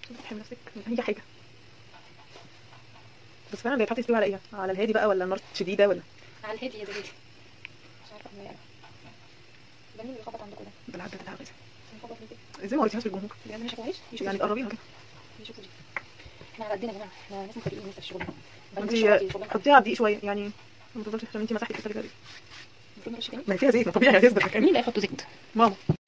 بتحمي نفسك من اي حاجه بس فعلا بيتحط يستوي على ايه على الهادي بقى ولا النار شديده ولا على الهادي يا زبادي مش عارفه اعمل ايه بنين بيخبط عندكم ده ده العدد ده عايزة. بنخبط ليه كده ازاي ما وريتيهاش للجمهور بجد مش كويس يعني تقربيها كده يشوفوا دي احنا على قدنا يا جماعه احنا ناس مفرقين لسه في الشغل انت حطيها على الدقيق شويه يعني ما تفضلش عشان انت مسحتي الحته دي المفروض نرش تاني ما هي فيها زيت ما طبيعي هتثبت مين اللي هيحط زيت ماما